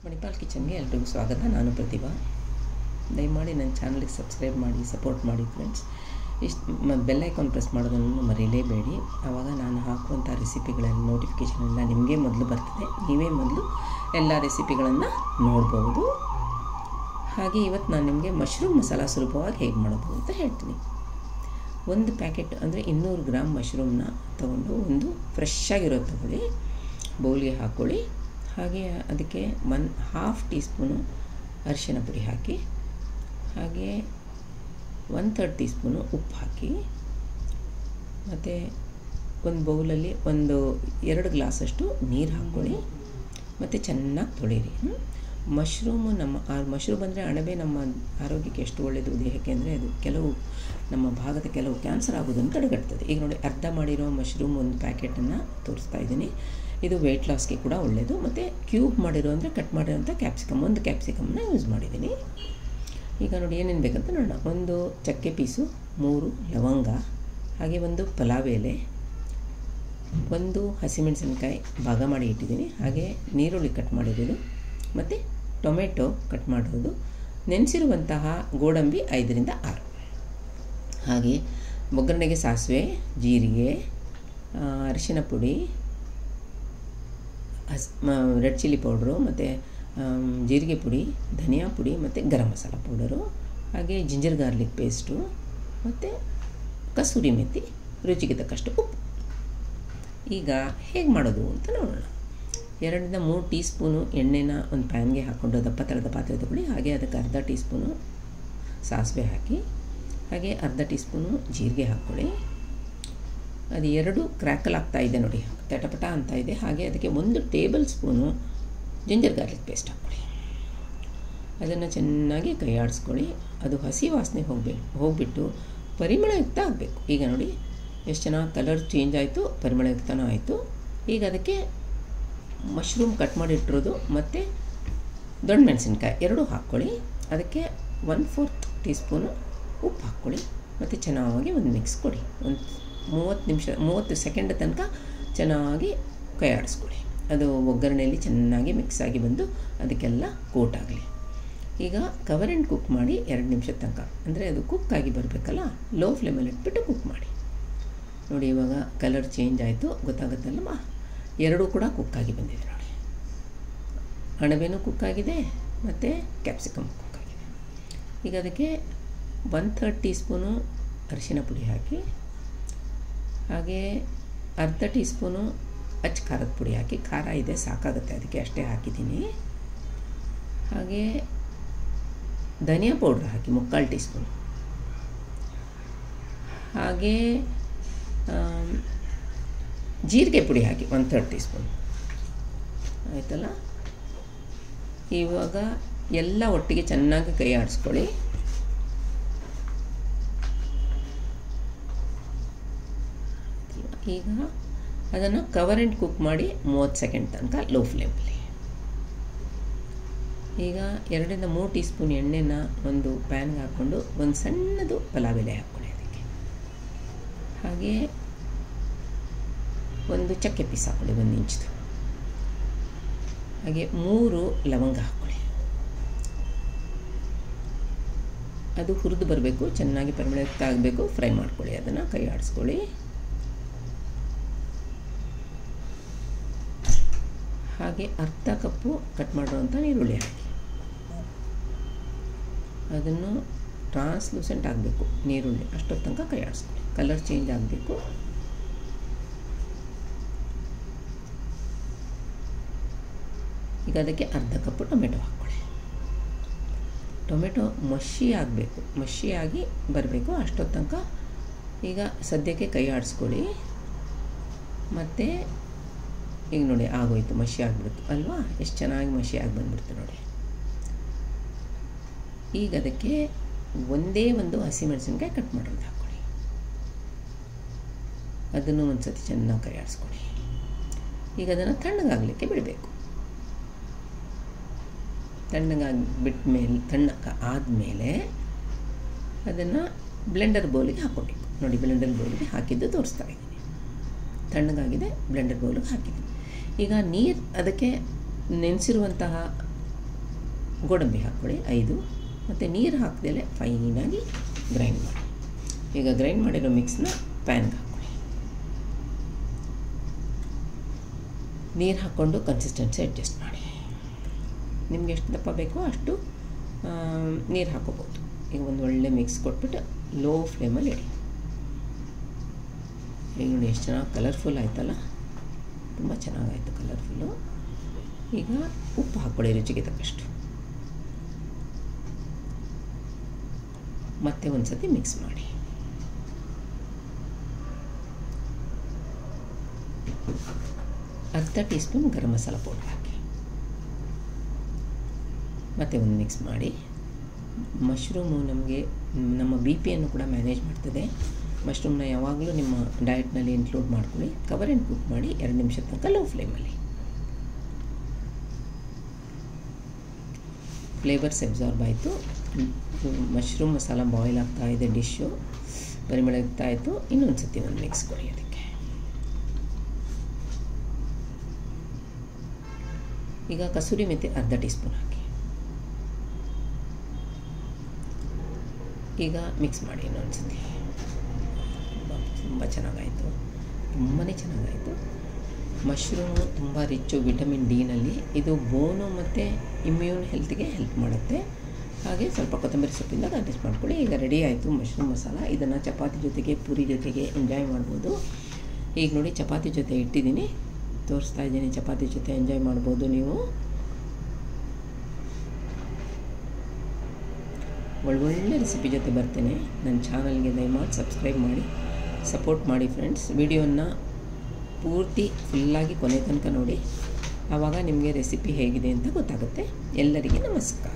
ಮಣಿಪಾಲ್ ಕಿಚನ್ಗೆ ಎಲ್ರಿಗೂ ಸ್ವಾಗತ ನಾನು ಪ್ರತಿಭಾ ದಯಮಾಡಿ ನನ್ನ ಚಾನಲ್ಗೆ ಸಬ್ಸ್ಕ್ರೈಬ್ ಮಾಡಿ ಸಪೋರ್ಟ್ ಮಾಡಿ ಫ್ರೆಂಡ್ಸ್ ಇಷ್ಟು ಬೆಲ್ ಐಕಾನ್ ಪ್ರೆಸ್ ಮಾಡೋದನ್ನು ಮರೀಲೇಬೇಡಿ ಆವಾಗ ನಾನು ಹಾಕುವಂಥ ರೆಸಿಪಿಗಳ ನೋಟಿಫಿಕೇಷನ್ ಎಲ್ಲ ನಿಮಗೆ ಮೊದಲು ಬರ್ತದೆ ನೀವೇ ಮೊದಲು ಎಲ್ಲ ರೆಸಿಪಿಗಳನ್ನು ನೋಡ್ಬೋದು ಹಾಗೆ ಇವತ್ತು ನಾನು ನಿಮಗೆ ಮಶ್ರೂಮ್ ಮಸಾಲ ಸುಲಭವಾಗಿ ಹೇಗೆ ಮಾಡೋದು ಅಂತ ಹೇಳ್ತೀನಿ ಒಂದು ಪ್ಯಾಕೆಟ್ ಅಂದರೆ ಇನ್ನೂರು ಗ್ರಾಮ್ ಮಶ್ರೂಮ್ನ ತಗೊಂಡು ಒಂದು ಫ್ರೆಶ್ ಆಗಿರೋದು ತಗೊಳ್ಳಿ ಬೌಲ್ಗೆ ಹಾಕ್ಕೊಳ್ಳಿ ಹಾಗೆ ಅದಕ್ಕೆ ಒನ್ ಹಾಫ್ ಟೀ ಸ್ಪೂನು ಅರಿಶಿನ ಪುಡಿ ಹಾಕಿ ಹಾಗೆ ಒನ್ ತರ್ಡ್ ಟೀ ಸ್ಪೂನು ಉಪ್ಪು ಹಾಕಿ ಮತ್ತು ಒಂದು ಬೌಲಲ್ಲಿ ಒಂದು ಎರಡು ಗ್ಲಾಸಷ್ಟು ನೀರು ಹಾಕ್ಕೊಳ್ಳಿ ಮತ್ತು ಚೆನ್ನಾಗಿ ತೊಳೀರಿ ಮಶ್ರೂಮು ನಮ್ಮ ಆ ಮಶ್ರೂಮ್ ಅಂದರೆ ಅಣಬೆ ನಮ್ಮ ಆರೋಗ್ಯಕ್ಕೆ ಎಷ್ಟು ಒಳ್ಳೆಯದು ದೇಹಕ್ಕೆ ಅಂದರೆ ಅದು ಕೆಲವು ನಮ್ಮ ಭಾಗದ ಕೆಲವು ಕ್ಯಾನ್ಸರ್ ಆಗೋದನ್ನು ತಡೆಗಟ್ತದೆ ಈಗ ನೋಡಿ ಅರ್ಧ ಮಾಡಿರೋ ಮಶ್ರೂಮ್ ಒಂದು ಪ್ಯಾಕೆಟನ್ನು ತೋರಿಸ್ತಾ ಇದ್ದೀನಿ ಇದು ವೆಯ್ಟ್ ಲಾಸ್ಗೆ ಕೂಡ ಒಳ್ಳೆಯದು ಮತ್ತು ಕ್ಯೂಬ್ ಮಾಡಿರೋ ಅಂದರೆ ಕಟ್ ಮಾಡಿರೋಂಥ ಕ್ಯಾಪ್ಸಿಕಮ್ ಒಂದು ಕ್ಯಾಪ್ಸಿಕಮ್ನ ಯೂಸ್ ಮಾಡಿದ್ದೀನಿ ಈಗ ನೋಡಿ ಏನೇನು ಬೇಕಂತ ನೋಡೋಣ ಒಂದು ಚಕ್ಕೆ ಪೀಸು ಮೂರು ಲವಂಗ ಹಾಗೆ ಒಂದು ಪಲಾವ್ ಎಲೆ ಒಂದು ಹಸಿಮೆಣಸಿನ್ಕಾಯಿ ಭಾಗ ಮಾಡಿ ಇಟ್ಟಿದ್ದೀನಿ ಹಾಗೆ ನೀರುಳ್ಳಿ ಕಟ್ ಮಾಡಿರೋದು ಮತ್ತು ಟೊಮೆಟೊ ಕಟ್ ಮಾಡೋದು ನೆನೆಸಿರುವಂತಹ ಗೋಡಂಬಿ ಐದರಿಂದ ಆರು ಹಾಗೆ ಒಗ್ಗರಣೆಗೆ ಸಾಸಿವೆ ಜೀರಿಗೆ ಅರಿಶಿನ ಪುಡಿ ಹಸ್ ರೆಡ್ ಚಿಲ್ಲಿ ಪೌಡ್ರು ಮತ್ತು ಜೀರಿಗೆ ಪುಡಿ ಧನಿಯಾ ಪುಡಿ ಮತ್ತು ಗರಂ ಮಸಾಲ ಪೌಡರು ಹಾಗೆ ಜಿಂಜರ್ ಗಾರ್ಲಿಕ್ ಪೇಸ್ಟು ಮತ್ತು ಕಸೂರಿ ಮೆಥಿ ರುಚಿಗೆ ತಕ್ಕಷ್ಟು ಉಪ್ಪು ಈಗ ಹೇಗೆ ಮಾಡೋದು ಅಂತ ನೋಡೋಣ ಎರಡರಿಂದ ಮೂರು ಟೀ ಸ್ಪೂನು ಎಣ್ಣೆನ ಒಂದು ಪ್ಯಾನ್ಗೆ ಹಾಕ್ಕೊಂಡು ದಪ್ಪ ಥರದ ಪಾತ್ರೆ ತಗೊಳ್ಳಿ ಹಾಗೆ ಅದಕ್ಕೆ ಅರ್ಧ ಟೀ ಸ್ಪೂನು ಸಾಸಿವೆ ಹಾಕಿ ಹಾಗೆ ಅರ್ಧ ಟೀ ಸ್ಪೂನು ಜೀರಿಗೆ ಹಾಕ್ಕೊಳ್ಳಿ ಅದು ಎರಡು ಕ್ರ್ಯಾಕಲ್ ಆಗ್ತಾ ಇದೆ ನೋಡಿ ತಟಪಟ ಅಂತ ಇದೆ ಹಾಗೆ ಅದಕ್ಕೆ ಒಂದು tablespoon ginger garlic paste ಹಾಕ್ಕೊಳ್ಳಿ ಅದನ್ನು ಚೆನ್ನಾಗಿ ಕೈ ಆಡಿಸ್ಕೊಳ್ಳಿ ಅದು ಹಸಿ ವಾಸನೆ ಹೋಗಬೇಕು ಹೋಗಿಬಿಟ್ಟು ಪರಿಮಳಯುಕ್ತ ಆಗಬೇಕು ಈಗ ನೋಡಿ ಎಷ್ಟು ಚೆನ್ನಾಗಿ ಕಲರ್ ಚೇಂಜ್ ಆಯಿತು ಪರಿಮಳಯುಕ್ತನೂ ಆಯಿತು ಈಗ ಅದಕ್ಕೆ ಮಶ್ರೂಮ್ ಕಟ್ ಮಾಡಿಟ್ಟಿರೋದು ಮತ್ತು ದೊಡ್ಡ ಮೆಣಸಿನ್ಕಾಯಿ ಎರಡೂ ಹಾಕ್ಕೊಳ್ಳಿ ಅದಕ್ಕೆ ಒನ್ ಫೋರ್ತ್ ಟೀ ಸ್ಪೂನು ಉಪ್ಪು ಹಾಕ್ಕೊಳ್ಳಿ ಮತ್ತು ಚೆನ್ನಾಗಿ ಒಂದು ಮಿಕ್ಸ್ ಕೊಡಿ ಒಂದು ಮೂವತ್ತು ನಿಮಿಷ ಮೂವತ್ತು ಸೆಕೆಂಡ್ ತನಕ ಚೆನ್ನಾಗಿ ಕೈ ಆಡಿಸ್ಕೊಳ್ಳಿ ಅದು ಒಗ್ಗರಣೆಯಲ್ಲಿ ಚೆನ್ನಾಗಿ ಮಿಕ್ಸ್ ಆಗಿ ಬಂದು ಅದಕ್ಕೆಲ್ಲ ಕೋಟ್ ಆಗಲಿ ಈಗ ಕವರ್ ಆ್ಯಂಡ್ ಕುಕ್ ಮಾಡಿ ಎರಡು ನಿಮಿಷದ ತನಕ ಅಂದರೆ ಅದು ಕುಕ್ ಆಗಿ ಬರಬೇಕಲ್ಲ ಲೋ ಫ್ಲೇಮಲ್ಲಿ ಇಟ್ಬಿಟ್ಟು ಕುಕ್ ಮಾಡಿ ನೋಡಿ ಇವಾಗ ಕಲರ್ ಚೇಂಜ್ ಆಯಿತು ಗೊತ್ತಾಗುತ್ತಲ್ಲಮ್ಮ ಎರಡೂ ಕೂಡ ಕುಕ್ಕಾಗಿ ಬಂದಿದೆ ನೋಡಿ ಅಣಬೆನೂ ಕುಕ್ಕಾಗಿದೆ ಮತ್ತು ಕ್ಯಾಪ್ಸಿಕಮ್ ಕುಕ್ಕಾಗಿದೆ ಈಗ ಅದಕ್ಕೆ ಒನ್ ಥರ್ಡ್ ಟೀ ಸ್ಪೂನು ಅರಿಶಿನ ಪುಡಿ ಹಾಕಿ ಹಾಗೆ ಅರ್ಧ ಟೀ ಸ್ಪೂನು ಅಚ್ಚ ಖಾರದ ಪುಡಿ ಹಾಕಿ ಖಾರ ಇದೆ ಸಾಕಾಗುತ್ತೆ ಅದಕ್ಕೆ ಅಷ್ಟೇ ಹಾಕಿದ್ದೀನಿ ಹಾಗೆ ಧನಿಯಾ ಪೌಡ್ರ್ ಹಾಕಿ ಮುಕ್ಕಾಲು ಟೀ ಸ್ಪೂನು ಹಾಗೆ ಜೀರಿಗೆ ಪುಡಿ ಹಾಕಿ ಒನ್ ಥರ್ಡ್ ಟೀ ಸ್ಪೂನ್ ಆಯಿತಲ್ಲ ಇವಾಗ ಎಲ್ಲ ಒಟ್ಟಿಗೆ ಚೆನ್ನಾಗಿ ಕೈ ಆಡಿಸ್ಕೊಳ್ಳಿ ಈಗ ಅದನ್ನು ಕವರ್ ಆ್ಯಂಡ್ ಕುಕ್ ಮಾಡಿ ಮೂವತ್ತು ಸೆಕೆಂಡ್ ತನಕ ಲೋ ಫ್ಲೇಮಲ್ಲಿ ಈಗ ಎರಡರಿಂದ ಮೂರು ಟೀ ಸ್ಪೂನ್ ಎಣ್ಣೆನ ಒಂದು ಪ್ಯಾನ್ಗೆ ಹಾಕ್ಕೊಂಡು ಒಂದು ಸಣ್ಣದು ಪಲಾವ್ ಎಲೆ ಹಾಕ್ಕೊಳ್ಳಿ ಅದಕ್ಕೆ ಹಾಗೆ ಒಂದು ಚಕ್ಕೆ ಪೀಸ್ ಹಾಕ್ಕೊಳ್ಳಿ ಒಂದು ಇಂಚ್ದು ಹಾಗೆ ಮೂರು ಲವಂಗ ಹಾಕ್ಕೊಳ್ಳಿ ಅದು ಹುರಿದು ಬರಬೇಕು ಚೆನ್ನಾಗಿ ಪರಿಮಳಯುಕ್ತ ಆಗಬೇಕು ಫ್ರೈ ಮಾಡ್ಕೊಳ್ಳಿ ಅದನ್ನು ಕೈ ಆಡಿಸ್ಕೊಳ್ಳಿ ಹಾಗೆ ಅರ್ಧ ಕಪ್ಪು ಕಟ್ ಮಾಡಿರುವಂಥ ಈರುಳ್ಳಿ ಹಾಕಿ ಅದನ್ನು ಟ್ರಾನ್ಸ್ಲೂಸೆಂಟ್ ಆಗಬೇಕು ನೀರುಳ್ಳಿ ಅಷ್ಟೊತ್ತು ತನಕ ಕೈ ಆಡಿಸ್ಕೊಳ್ಳಿ ಕಲರ್ ಚೇಂಜ್ ಆಗಬೇಕು ಈಗ ಅದಕ್ಕೆ ಅರ್ಧ ಕಪ್ಪು ಟೊಮೆಟೊ ಹಾಕ್ಕೊಳ್ಳಿ ಟೊಮೆಟೊ ಮಷಿ ಆಗಬೇಕು ಮಷಿಯಾಗಿ ಬರಬೇಕು ಅಷ್ಟೊತ್ತು ತನಕ ಈಗ ಸದ್ಯಕ್ಕೆ ಕೈ ಆಡಿಸ್ಕೊಳ್ಳಿ ಮತ್ತು ಈಗ ನೋಡಿ ಆಗೋಯ್ತು ಮಷಿ ಆಗಿಬಿಡ್ತು ಅಲ್ವಾ ಎಷ್ಟು ಚೆನ್ನಾಗಿ ಮಷಿ ಆಗಿ ಬಂದ್ಬಿಡ್ತು ನೋಡಿ ಈಗ ಅದಕ್ಕೆ ಒಂದೇ ಒಂದು ಹಸಿಮೆಣಸಿನ್ಕಾಯಿ ಕಟ್ ಮಾಡೋದು ಹಾಕ್ಕೊಳ್ಳಿ ಅದನ್ನು ಒಂದು ಸತಿ ಚೆನ್ನಾಗಿ ಕೈ ಆಡಿಸ್ಕೊಳ್ಳಿ ಈಗ ಅದನ್ನು ತಣ್ಣಗಾಗಲಿಕ್ಕೆ ಬಿಡಬೇಕು ತಣ್ಣಗಾಗಿ ಬಿಟ್ಟ ಮೇಲೆ ತಣ್ಣಗೆ ಆದಮೇಲೆ ಅದನ್ನು ಬ್ಲೆಂಡರ್ ಬೌಲಿಗೆ ಹಾಕ್ಕೊಬೇಕು ನೋಡಿ ಬ್ಲೆಂಡರ್ ಬೌಲಿಗೆ ಹಾಕಿದ್ದು ತೋರಿಸ್ತಾ ಇದ್ದೀನಿ ತಣ್ಣಗಾಗಿದೆ ಬ್ಲೆಂಡರ್ ಬೌಲಿಗೆ ಹಾಕಿದ್ದೀನಿ ಈಗ ನೀರು ಅದಕ್ಕೆ ನೆನೆಸಿರುವಂತಹ ಗೋಡಂಬಿ ಹಾಕ್ಕೊಳ್ಳಿ ಐದು ಮತ್ತು ನೀರು ಹಾಕ್ದಲೆ ಫೈನಾಗಿ ಗ್ರೈಂಡ್ ಮಾಡಿ ಈಗ ಗ್ರೈಂಡ್ ಮಾಡಿರೋ ಮಿಕ್ಸ್ನ ಪ್ಯಾನ್ಗೆ ಹಾಕ್ಕೊಳ್ಳಿ ನೀರು ಹಾಕ್ಕೊಂಡು ಕನ್ಸಿಸ್ಟೆನ್ಸಿ ಅಡ್ಜಸ್ಟ್ ಮಾಡಿ ನಿಮ್ಗೆ ಎಷ್ಟು ದಪ್ಪ ಬೇಕೋ ಅಷ್ಟು ನೀರು ಹಾಕೋಬೋದು ಈಗ ಒಂದು ಒಳ್ಳೆ ಮಿಕ್ಸ್ ಕೊಟ್ಬಿಟ್ಟು ಲೋ ಫ್ಲೇಮಲ್ಲಿ ಇಡಿ ಈಗ ನೋಡಿ ಎಷ್ಟು ಚೆನ್ನಾಗಿ ಕಲರ್ಫುಲ್ ಆಯ್ತಲ್ಲ ತುಂಬ ಚೆನ್ನಾಗಾಯಿತು ಕಲರ್ಫುಲ್ಲು ಈಗ ಉಪ್ಪು ಹಾಕ್ಕೊಳ್ಳಿ ರುಚಿಗೆ ತಕ್ಕಷ್ಟು ಮತ್ತೆ ಒಂದು ಸತಿ ಮಿಕ್ಸ್ ಮಾಡಿ ಅರ್ಧ teaspoon garam masala powder ಹಾಕಿ ಮತ್ತೆ ಒಂದು ಮಿಕ್ಸ್ ಮಾಡಿ ಮಶ್ರೂಮು ನಮಗೆ ನಮ್ಮ ಬಿ ಪಿಯನ್ನು ಕೂಡ ಮ್ಯಾನೇಜ್ ಮಾಡ್ತದೆ ಮಶ್ರೂಮ್ನ ಯಾವಾಗಲೂ ನಿಮ್ಮ ಡಯಟ್ನಲ್ಲಿ ಇನ್ಕ್ಲೂಡ್ ಮಾಡ್ಕೊಳ್ಳಿ ಕವರ್ ಆ್ಯಂಡ್ ಕುಕ್ ಮಾಡಿ ಎರಡು ನಿಮಿಷ ತನಕ ಲೋ ಫ್ಲೇಮಲ್ಲಿ ಫ್ಲೇವರ್ಸ್ ಅಬ್ಸಾರ್ಬ್ ಆಯಿತು ಮಶ್ರೂಮ್ ಮಸಾಲ ಬಾಯ್ಲ್ ಆಗ್ತಾ ಇದೆ ಡಿಶ್ಶು ಪರಿಮಳ ಇರ್ತಾ ಇತ್ತು ಇನ್ನೊಂದು ಸತಿ ಒಂದು ಮಿಕ್ಸ್ ಕೊಡಿ ಅದಕ್ಕೆ ಈಗ ಕಸೂರಿ ಮೆಥಿ ಅರ್ಧ ಟೀ ಸ್ಪೂನ್ ಹಾಕಿ ಈಗ ಮಿಕ್ಸ್ ಮಾಡಿ ಇನ್ನೊಂದು ಸತಿ ತುಂಬ ತುಂಬ ಚೆನ್ನಾಗಾಯಿತು ತುಂಬಾ ಚೆನ್ನಾಗಾಯಿತು ಮಶ್ರೂಮು ತುಂಬ ರಿಚ್ಚು ವಿಟಮಿನ್ ಡಿನಲ್ಲಿ ಇದು ಬೋನು ಮತ್ತು ಇಮ್ಯೂನ್ ಹೆಲ್ತ್ಗೆ ಹೆಲ್ಪ್ ಮಾಡುತ್ತೆ ಹಾಗೆ ಸ್ವಲ್ಪ ಕೊತ್ತಂಬರಿ ಸೊಪ್ಪಿಂದ ಅಡ್ಜಸ್ಟ್ ಮಾಡ್ಕೊಳ್ಳಿ ಈಗ ರೆಡಿ ಆಯಿತು ಮಶ್ರೂಮ್ ಮಸಾಲ ಇದನ್ನು ಚಪಾತಿ ಜೊತೆಗೆ ಪೂರಿ ಜೊತೆಗೆ ಎಂಜಾಯ್ ಮಾಡ್ಬೋದು ಈಗ ನೋಡಿ ಚಪಾತಿ ಜೊತೆ ಇಟ್ಟಿದ್ದೀನಿ ತೋರಿಸ್ತಾ ಇದ್ದೀನಿ ಚಪಾತಿ ಜೊತೆ ಎಂಜಾಯ್ ಮಾಡ್ಬೋದು ನೀವು ಒಳ್ಳೊಳ್ಳೆ ರೆಸಿಪಿ ಜೊತೆ ಬರ್ತೇನೆ ನನ್ನ ಚಾನಲ್ಗೆ ದಯಮಾಡಿ ಸಬ್ಸ್ಕ್ರೈಬ್ ಮಾಡಿ ಸಪೋರ್ಟ್ ಮಾಡಿ ಫ್ರೆಂಡ್ಸ್ ವಿಡಿಯೋನ ಪೂರ್ತಿ ಫುಲ್ಲಾಗಿ ಕೊನೆ ತನಕ ನೋಡಿ ಆವಾಗ ನಿಮಗೆ ರೆಸಿಪಿ ಹೇಗಿದೆ ಅಂತ ಗೊತ್ತಾಗುತ್ತೆ ಎಲ್ಲರಿಗೆ ನಮಸ್ಕಾರ